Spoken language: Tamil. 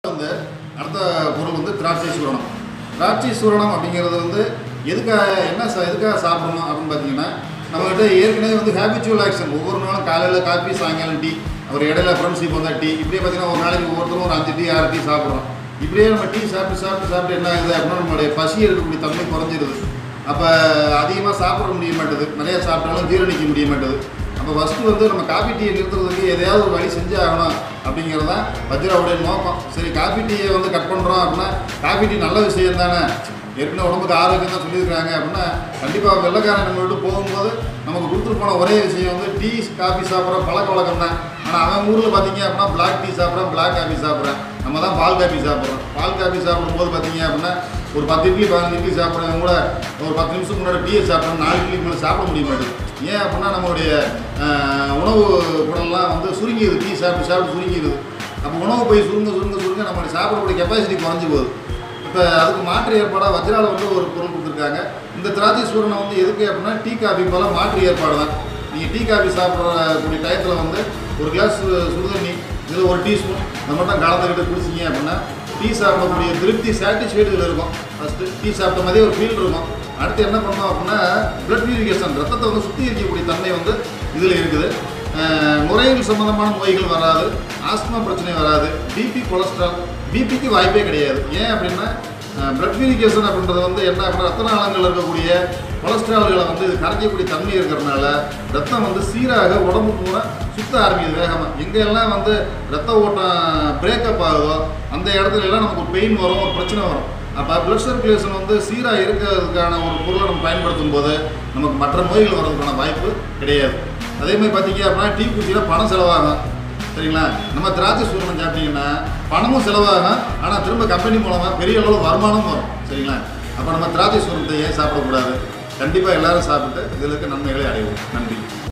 வந்து அடுத்த பொருள் வந்து திராட்சை சூரணம் திராட்சை சூரணம் அப்படிங்கிறது வந்து எதுக்காக என்ன ச- எதுக்காக சாப்பிடணும் அப்படின்னு பார்த்தீங்கன்னா நம்மகிட்ட ஏற்கனவே வந்து ஹேபிச்சுவல் ஆக்ஷன் ஒவ்வொரு நாளும் காலையில் காஃபி சாயங்காலம் டீ ஒரு இடையில ஃப்ரெண்ட்ஷிப் வந்தால் டீ இப்படியே பார்த்தீங்கன்னா ஒரு நாளைக்கு ஒவ்வொருத்தரும் ஒரு அஞ்சு டீ ஆறு டீ சாப்பிட்றோம் இப்படியே நம்ம டீ சாப்பிட்டு சாப்பிட்டு சாப்பிட்டு என்ன ஆகுது அப்படின்னா நம்மளுடைய பசி எடுக்கக்கூடிய தன்மை குறைஞ்சிருது அப்போ அதிகமாக சாப்பிட முடிய மாட்டேது நிறைய சாப்பிட்டாலும் ஜீரணிக்க முடிய மாட்டேது அப்போ ஃபஸ்ட்டு வந்து நம்ம காஃபி டீயை நிறுத்துறதுக்கு எதையாவது ஒரு வழி செஞ்சே ஆகணும் அப்படிங்கிறது தான் வஜ்ராவுடைய நோக்கம் சரி காஃபி டீயை வந்து கட் பண்ணுறோம் அப்படின்னா காஃபி டீ நல்ல விஷயம் தானே ஏற்கனவே உடம்புக்கு ஆரோக்கியம் தான் சொல்லியிருக்காங்க அப்படின்னா கண்டிப்பாக வெள்ளைக்காரன் நம்ம விட்டு போகும்போது நமக்கு கொடுத்துட்டு போன ஒரே விஷயம் வந்து டீ காஃபி சாப்பிட்ற பழக்க வழக்கம் தான் ஆனால் அவன் ஊரில் பார்த்தீங்க அப்படின்னா பிளாக் டீ சாப்பிட்றான் பிளாக் காஃபி சாப்பிட்றான் நம்ம தான் பால் காஃபி சாப்பிட்றோம் பால் காஃபி சாப்பிடும்போது பார்த்தீங்க அப்படின்னா ஒரு பத்து இட்லி பதினஞ்சு இட்லி சாப்பிட்றவங்க கூட ஒரு பத்து நிமிஷத்துக்கு முன்னாடி டீயை சாப்பிட்றோம் நாலு இட்லிக்கு மேலே சாப்பிட முடிய மாட்டேங்குது ஏன் அப்படின்னா நம்மளுடைய ஆஹ், உணவு குடல்லாம் வந்து சுருங்கிடுது டீ சாப்பிட்டு சாப்பிட்டு சுருங்கிடுது அப்போ உணவு போய் சுருங்க சுருங்க சுருங்க நம்மளுடைய சாப்பிடக்கூடிய கெப்பாசிட்டி குறைஞ்சி போகுது இப்போ அதுக்கு மாற்று ஏற்பாடாக வஜ்ரால வந்து ஒரு பொருள் கொடுத்துருக்காங்க இந்த திராட்சை சூரணம் வந்து எதுக்கு அப்படின்னா டீ காஃபி போல மாற்று ஏற்பாடு தான் நீங்கள் டீ காஃபி சாப்பிட்றக்கூடிய டயத்தில் வந்து ஒரு கிளாஸ் சுடுதண்ணி இதில் ஒரு டீஸ்பூன் அது மட்டும் கலந்துக்கிட்டு குடிச்சிங்க அப்படின்னா டீ சாப்பிடக்கூடிய திருப்தி சாட்டிஸ்ஃபைடு இதில் இருக்கும் ஃபஸ்ட்டு டீ சாப்பிட்ட மாதிரியே ஒரு ஃபீல் இருக்கும் அடுத்து என்ன பண்ணோம் அப்படின்னா பிளட் பியூரிஃபிகேஷன் ரத்தத்தை வந்து சுத்திகரிக்கக்கூடிய தன்மை வந்து இதில் இருக்குது அஹ், நுரையீரல் சம்பந்தமான நோய்கள் வராது ஆஸ்துமா பிரச்சனை வராது பிபி கொலஸ்ட்ரால் பிபிக்கு வாய்ப்பே கிடையாது ஏன் அப்படின்னா பிளட் பியூரிஃபிகேஷன் அப்படின்றது வந்து என்ன அப்படின்னா ரத்த நாளங்களில் இருக்கக்கூடிய கொலஸ்ட்ரால்களை வந்து இது கரைக்கக்கூடிய தன்மை இருக்கிறதுனால ரத்தம் வந்து சீராக உடம்பு பூரா சுத்த ஆரம்பிக்குது வேகமாக எங்கெல்லாம் வந்து ரத்த ஓட்டம் பிரேக்கப் ஆகுதோ அந்த இடத்துல எல்லாம் நமக்கு ஒரு பெயின் வரும் ஒரு பிரச்சனை வரும் அப்போ பிளட் சர்க்குலேஷன் வந்து சீராக இருக்கிறதுக்கான ஒரு பொருளை நம்ம பயன்படுத்தும் போது நமக்கு மற்ற நோய்கள் வர்றதுக்கான வாய்ப்பு கிடையாது அதே மாதிரி பார்த்தீங்க அப்படின்னா டீ குச்சியில் பணம் செலவாகும் சரிங்களா நம்ம திராட்சை சூரணம் சாப்பிட்டீங்கன்னா பணமும் செலவாகும் ஆனால் திரும்ப கம்பெனி மூலமாக பெரிய அளவு வருமானமும் வரும் சரிங்களா அப்போ நம்ம திராட்சை சூரணத்தை ஏன் சாப்பிடக்கூடாது கண்டிப்பாக எல்லாரும் சாப்பிட்டு இதில் இருக்க நன்மைகளை அடைவோம் நன்றி